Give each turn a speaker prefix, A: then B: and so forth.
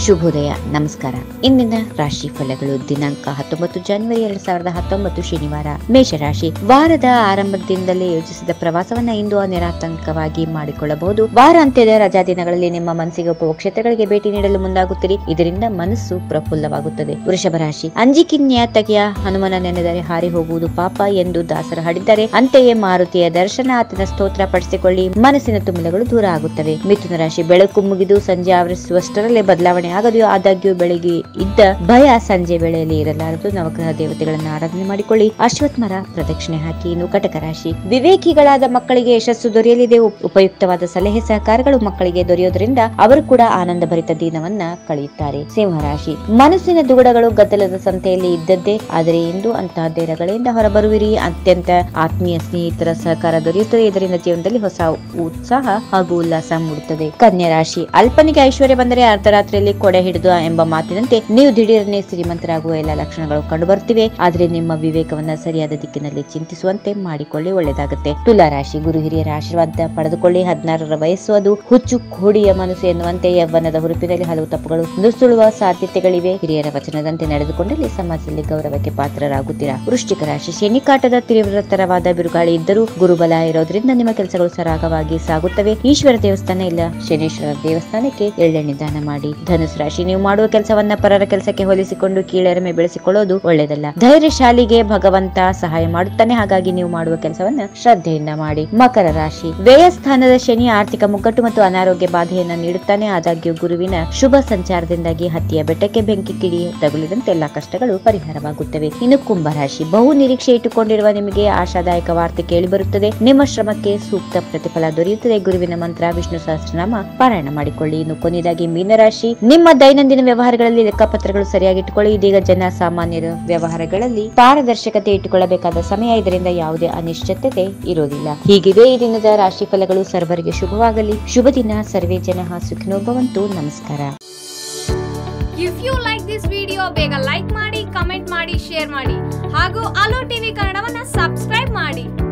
A: ಶುಭೋದಯ ನಮಸ್ಕಾರ ಇಂದಿನ ರಾಶಿ ಫಲಗಳು ದಿನಾಂಕ ಹತ್ತೊಂಬತ್ತು ಜನವರಿ ಎರಡ್ ಸಾವಿರದ ಹತ್ತೊಂಬತ್ತು ಶನಿವಾರ ಮೇಷರಾಶಿ ವಾರದ ಆರಂಭದಿಂದಲೇ ಯೋಜಿಸಿದ ಪ್ರವಾಸವನ್ನ ಇಂದು ನಿರಾತಂಕವಾಗಿ ಮಾಡಿಕೊಳ್ಳಬಹುದು ವಾರಾಂತ್ಯದ ರಜಾ ದಿನಗಳಲ್ಲಿ ನಿಮ್ಮ ಮನಸ್ಸಿಗೆ ಒಪ್ಪುವ ಕ್ಷೇತ್ರಗಳಿಗೆ ಭೇಟಿ ನೀಡಲು ಮುಂದಾಗುತ್ತೀರಿ ಇದರಿಂದ ಮನಸ್ಸು ಪ್ರಫುಲ್ಲವಾಗುತ್ತದೆ ವೃಷಭ ರಾಶಿ ಅಂಜಿಕಿನ್ಯಾತಕಿಯ ಹನುಮನ ನೆನೆದರೆ ಹಾರಿ ಹೋಗುವುದು ಪಾಪ ಎಂದು ದಾಸರು ಹಾಡಿದ್ದಾರೆ ಅಂತೆಯೇ ಮಾರುತಿಯ ದರ್ಶನ ಆತನ ಸ್ತೋತ್ರ ಪಡಿಸಿಕೊಳ್ಳಿ ಮನಸ್ಸಿನ ತುಮಲಗಳು ದೂರ ಆಗುತ್ತವೆ ಮಿಥುನ ರಾಶಿ ಬೆಳಕು ಮುಗಿದು ಸಂಜೆ ಆವರಿಸುವಷ್ಟರಲ್ಲೇ ಬದಲಾವಣೆ ಆಗದೆಯೋ ಆದಾಗ್ಯೂ ಬೆಳಗ್ಗೆ ಇದ್ದ ಭಯ ಸಂಜೆ ವೇಳೆಯಲ್ಲಿ ಇರಲಾರದು ನವಗ್ರಹ ದೇವತೆಗಳನ್ನು ಆರಾಧನೆ ಮಾಡಿಕೊಳ್ಳಿ ಅಶ್ವತ್ಥ ಮರ ಪ್ರದಕ್ಷಿಣೆ ಹಾಕಿ ಇನ್ನು ಕಟಕ ರಾಶಿ ವಿವೇಕಿಗಳಾದ ಮಕ್ಕಳಿಗೆ ಯಶಸ್ಸು ದೊರೆಯಲಿದೆ ಉಪ್- ಉಪಯುಕ್ತವಾದ ಸಲಹೆ ಸಹಕಾರಗಳು ಮಕ್ಕಳಿಗೆ ದೊರೆಯೋದ್ರಿಂದ ಅವರು ಕೂಡ ಆನಂದ ಭರಿತ ದಿನವನ್ನ ಕಳೆಯುತ್ತಾರೆ ಸಿಂಹರಾಶಿ ಮನಸ್ಸಿನ ದುಗುಡಗಳು ಗದ್ದಲದ ಸಂತೆಯಲ್ಲಿ ಇದ್ದದ್ದೇ ಆದರೆ ಇಂದು ಅಂತಹದ್ದೇ ರಗಳೆಯಿಂದ ಹೊರಬರುವಿರಿ ಅತ್ಯಂತ ಆತ್ಮೀಯ ಸ್ನೇಹಿತರ ಸಹಕಾರ ದೊರೆಯುತ್ತದೆ ಇದರಿಂದ ಜೀವನದಲ್ಲಿ ಹೊಸ ಉತ್ಸಾಹ ಹಾಗೂ ಉಲ್ಲಾಸ ಮೂಡುತ್ತದೆ ಕನ್ಯಾ ರಾಶಿ ಅಲ್ಪನಿಗೆ ಐಶ್ವರ್ಯ ಬಂದರೆ ಅರ್ಧರಾತ್ರಿಯಲ್ಲಿ ಕೊಡೆ ಹಿಡಿದು ಎಂಬ ಮಾತಿನಂತೆ ನೀವು ದಿಢೀರನೆ ಶ್ರೀಮಂತರಾಗುವ ಎಲ್ಲ ಲಕ್ಷಣಗಳು ಕಂಡುಬರುತ್ತಿವೆ ಆದರೆ ನಿಮ್ಮ ವಿವೇಕವನ್ನ ಸರಿಯಾದ ದಿಕ್ಕಿನಲ್ಲಿ ಚಿಂತಿಸುವಂತೆ ಮಾಡಿಕೊಳ್ಳಿ ಒಳ್ಳೆಯದಾಗುತ್ತೆ ತುಲಾ ರಾಶಿ ಗುರು ಹಿರಿಯರ ಆಶೀರ್ವಾದ ಪಡೆದುಕೊಳ್ಳಿ ಹದಿನಾರರ ವಯಸ್ಸು ಅದು ಹುಚ್ಚು ಕೋಡಿಯ ಮನಸ್ಸು ಎನ್ನುವಂತೆ ಯವ್ವನದ ಹುರುಪಿನಲ್ಲಿ ಹಲವು ತಪ್ಪುಗಳು ನುಸುಳುವ ಸಾಧ್ಯತೆಗಳಿವೆ ಹಿರಿಯರ ವಚನದಂತೆ ನಡೆದುಕೊಂಡಲ್ಲಿ ಸಮಾಜದಲ್ಲಿ ಗೌರವಕ್ಕೆ ಪಾತ್ರರಾಗುತ್ತೀರಾ ವೃಶ್ಚಿಕ ರಾಶಿ ಶನಿಕಾಟದ ತೀವ್ರತರವಾದ ಬಿರುಗಾಳಿ ಇದ್ದರೂ ಗುರುಬಲ ಇರೋದ್ರಿಂದ ನಿಮ್ಮ ಕೆಲಸಗಳು ಸರಾಗವಾಗಿ ಸಾಗುತ್ತವೆ ಈಶ್ವರ ದೇವಸ್ಥಾನ ಇಲ್ಲ ಶನೀಶ್ವರ ದೇವಸ್ಥಾನಕ್ಕೆ ಎಳ್ಳೆಣ್ಣೆ ದಾನ ಮಾಡಿ ಧನುಸ್ ರಾಶಿ ನೀವು ಮಾಡುವ ಕೆಲಸವನ್ನ ಪರರ ಕೆಲಸಕ್ಕೆ ಹೋಲಿಸಿಕೊಂಡು ಕೀಳೆರಮೆ ಬೆಳೆಸಿಕೊಳ್ಳೋದು ಒಳ್ಳೆಯದಲ್ಲ ಧೈರ್ಯಶಾಲಿಗೆ ಭಗವಂತ ಸಹಾಯ ಮಾಡುತ್ತಾನೆ ಹಾಗಾಗಿ ನೀವು ಮಾಡುವ ಕೆಲಸವನ್ನ ಶ್ರದ್ಧೆಯಿಂದ ಮಾಡಿ ಮಕರ ರಾಶಿ ವ್ಯಯ ಸ್ಥಾನದ ಶನಿ ಆರ್ಥಿಕ ಮುಗ್ಗಟ್ಟು ಮತ್ತು ಅನಾರೋಗ್ಯ ಬಾಧೆಯನ್ನ ನೀಡುತ್ತಾನೆ ಆದಾಗ್ಯೂ ಗುರುವಿನ ಶುಭ ಸಂಚಾರದಿಂದಾಗಿ ಹತ್ತಿಯ ಬೆಟ್ಟಕ್ಕೆ ಬೆಂಕಿ ಕಿಡಿ ತಗುಲಿದಂತೆ ಎಲ್ಲಾ ಕಷ್ಟಗಳು ಪರಿಹಾರವಾಗುತ್ತವೆ ಇನ್ನು ಕುಂಭರಾಶಿ ಬಹು ನಿರೀಕ್ಷೆ ಇಟ್ಟುಕೊಂಡಿರುವ ನಿಮಗೆ ಆಶಾದಾಯಕ ವಾರ್ತೆ ಕೇಳಿ ಬರುತ್ತದೆ ನಿಮ್ಮ ಶ್ರಮಕ್ಕೆ ಸೂಕ್ತ ಪ್ರತಿಫಲ ದೊರೆಯುತ್ತದೆ ಗುರುವಿನ ಮಂತ್ರ ವಿಷ್ಣು ಸಹಸ್ರನಾಮ ಪಾರಾಯಣ ಮಾಡಿಕೊಳ್ಳಿ ಇನ್ನು ಕೊನೆಯದಾಗಿ ಮೀನರಾಶಿ ನಿಮ್ಮ ದೈನಂದಿನ ವ್ಯವಹಾರಗಳಲ್ಲಿ ಲೆಕ್ಕಪತ್ರಗಳು ಸರಿಯಾಗಿಟ್ಟುಕೊಳ್ಳಿ ಇದೀಗ ಜನ ಸಾಮಾನ್ಯರ ವ್ಯವಹಾರಗಳಲ್ಲಿ ಪಾರದರ್ಶಕತೆ ಇಟ್ಟುಕೊಳ್ಳಬೇಕಾದ ಸಮಯ ಇದರಿಂದ ಯಾವುದೇ ಅನಿಶ್ಚಿತತೆ ಇರೋದಿಲ್ಲ ಹೀಗಿದೆ ಈ ದಿನದ ರಾಶಿ ಫಲಗಳು ಸರ್ವರಿಗೆ ಶುಭವಾಗಲಿ ಶುಭ ದಿನ ಸರ್ವೇ ಜನ ಸುಖಿನೋ ಭವಂತು ನಮಸ್ಕಾರ
B: if you like this video ಬೇಗ ಲೈಕ್ ಮಾಡಿ ಕಮೆಂಟ್ ಮಾಡಿ ಶೇರ್ ಮಾಡಿ ಹಾಗೂ ಅಲೋ ಟಿವಿ ಕನ್ನಡವನ್ನ ಸಬ್ಸ್ಕ್ರೈಬ್ ಮಾಡಿ